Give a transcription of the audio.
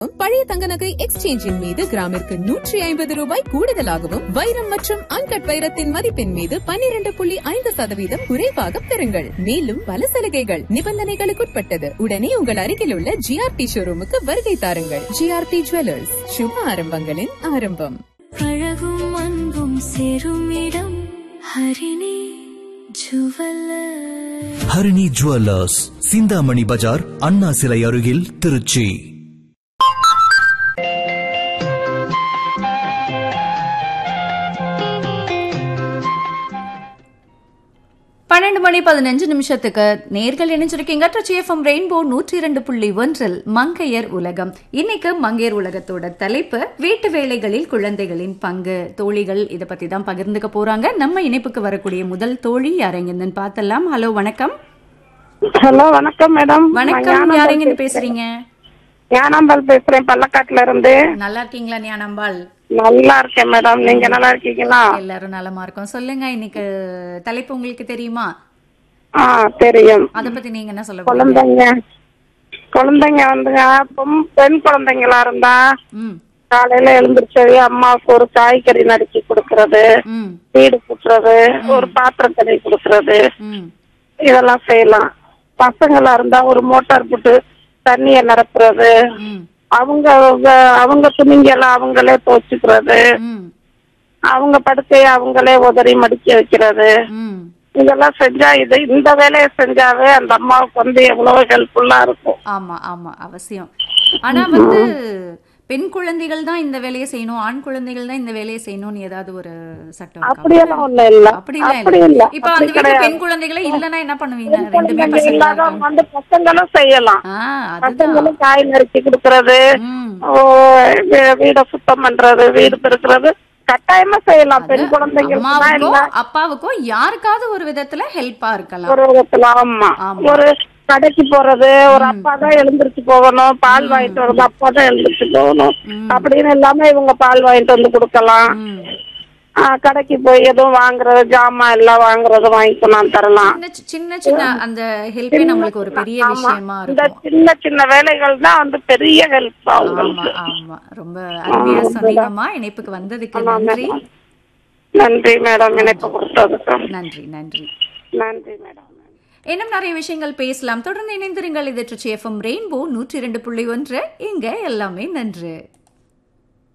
பழைய தங்க நகை எக்ஸ்சேஞ்சின் மீது கிராமிற்கு நூற்றி ஐம்பது ரூபாய் கூடுதலாகவும் வைரம் மற்றும் அன்கட் வைரத்தின் மதிப்பின் மீது பன்னிரண்டு புள்ளி ஐந்து சதவீதம் குறைவாக பெறுங்கள் மேலும் பல சலுகைகள் நிபந்தனைகளுக்குட்பட்டது உடனே உங்கள் அருகில் உள்ள ஜிஆர்டி ஷோரூமுக்கு வருகை தாருங்கள் ஜிஆர்டி ஜுவல்லர்ஸ் சுப ஆரம்பங்களின் ஆரம்பம் அழகும் அன்பும் சேரும் இடம் ஹரிணி ஜுவல்லர் ஹரிணி ஜுவல்லர்ஸ் சிந்தாமணி பஜார் அண்ணா சிலை அருகில் திருச்சி பன்னெண்டு மணி பதினஞ்சு நிமிஷத்துக்கு நேர்கள் இணைஞ்சிருக்கீங்க ட்ரிச்சி எஃப்எம் ரெயின்போ நூற்றி இரண்டு புள்ளி ஒன்றில் மங்கையர் உலகம் இன்னைக்கு மங்கையர் உலகத்தோட தலைப்பு வீட்டு வேலைகளில் குழந்தைகளின் பங்கு தோழிகள் இத பத்தி தான் பகிர்ந்துக்க போறாங்க நம்ம இணைப்புக்கு வரக்கூடிய முதல் தோழி யாரெங்கன்னு பார்த்தலாம் ஹலோ வணக்கம் ஹலோ வணக்கம் மேடம் வணக்கம் யாரெங்கன்னு பேசுறீங்க ஞானாம்பாள் பேசுறேன் பள்ளக்காட்டுல இருந்து நல்லா இருக்கீங்களா ஞானம்பாள் நல்லா இருக்கேன் மேடம் நீங்க நல்லா இருக்கீங்களா எல்லாரும் நலமா இருக்கோம் சொல்லுங்க இன்னைக்கு தலைப்பு உங்களுக்கு தெரியுமா ஆ தெரியும் அத பத்தி நீங்க என்ன சொல்ல போறீங்க? குழந்தைங்க குழந்தைங்க வந்துங்க பொம்- பெண் குழந்தைங்களா இருந்தா ம் காலையில எழுந்திரிச்சது அம்மாவுக்கு ஒரு காய்கறி நறுக்கி கொடுக்கறது ம் வீடு கூட்டுறது ஒரு பாத்திரம் கடை கொடுக்கறது ம் இதெல்லாம் செய்யலாம் பசங்களா இருந்தா ஒரு மோட்டார் போட்டு தண்ணிய நிரப்புறது ம் அவங்க அவங்க- அவங்க துணிங்கெல்லாம் அவங்களே துவச்சுக்கிறது ம் அவங்க படுக்கைய அவங்களே உதறி மடிக்க வைக்கிறது ம் இதெல்லாம் செஞ்சா இது இந்த வேலையை செஞ்சாவே அந்த அம்மாவுக்கு வந்து எவ்வளவு ஹெல்ப்ஃபுல்லா இருக்கும் ஆமா ஆமா அவசியம் ஆனா வந்து பெண் குழந்தைகள் தான் இந்த வேலையை செய்யணும் ஆண் குழந்தைகள் தான் இந்த வேலையை செய்யணும்னு ஏதாவது ஒரு சட்டம் இருக்கா? அப்படியெல்லாம் ஒண்ணு இல்ல அப்படிலாம் அப்படி இல்ல இல்ல இப்ப அந்த அப்படி வீட்டுல கிடையாது பெண் குழந்தைகளே இல்லனா என்ன பண்ணுவீங்க ரெண்டுமே குழந்தைங்க பசங்களா இல்லாதவங்க இருக்காங்க வந்து பசங்களும் செய்யலாம் ஆ அதுதான் பசங்களும் காய் நறுக்கி கொடுக்கறது ம் ஓ, வீ- வீட சுத்தம் பண்றது வீடு பெருக்கிறது கட்டாயமா செய்யலாம் பெண் குழந்தைங்களுக்கு தான் அம்மாவுக்கோ இல்ல அப்பாவுக்கோ யாருக்காவது ஒரு விதத்துல ஹெல்ப்பா இருக்கலாம் ஒரு விதத்துல ஆமா ஆமா. ஒரு கடைக்கு போறது ஒரு அப்பா தான் எழுந்திருச்சு போகணும் பால் வாங்கிட்டு வரது அப்பா தான் எழுந்திருச்சு போகணும் அப்படின்னு எல்லாமே இவங்க பால் வாங்கிட்டு வந்து கொடுக்கலாம் ம். ஆ, கடைக்கு போய் எதுவும் வாங்குறது ஜாமான் எல்லாம் வாங்குறது வாங்கி கொண்டாந்து தரலாம் சின்ன சி- சின்ன சின்ன அந்த ஹெல்ப்பே நம்மளுக்கு ஒரு பெரிய ஆமா. விஷயமா இந்த இருக்கும் சின்ன சின்ன வேலைகள் தான் வந்து பெரிய ஹெல்ப் அவங்களுக்கு ஆமா ஆமா ரொம்ப அருமையா சொன்னீங்கம்மா இணைப்புக்கு வந்ததுக்கு நன்றி நன்றி மேடம் இணைப்பு கொடுத்ததுக்கு நன்றி நன்றி நன்றி மேடம் இன்னும் நிறைய விஷயங்கள் பேசலாம் தொடர்ந்து இணைந்திருங்கள் இது ட்ரிச்சி எஃப்எம் ரெயின்போ நூற்றி இரண்டு புள்ளி ஒன்று இங்க எல்லாமே நன்று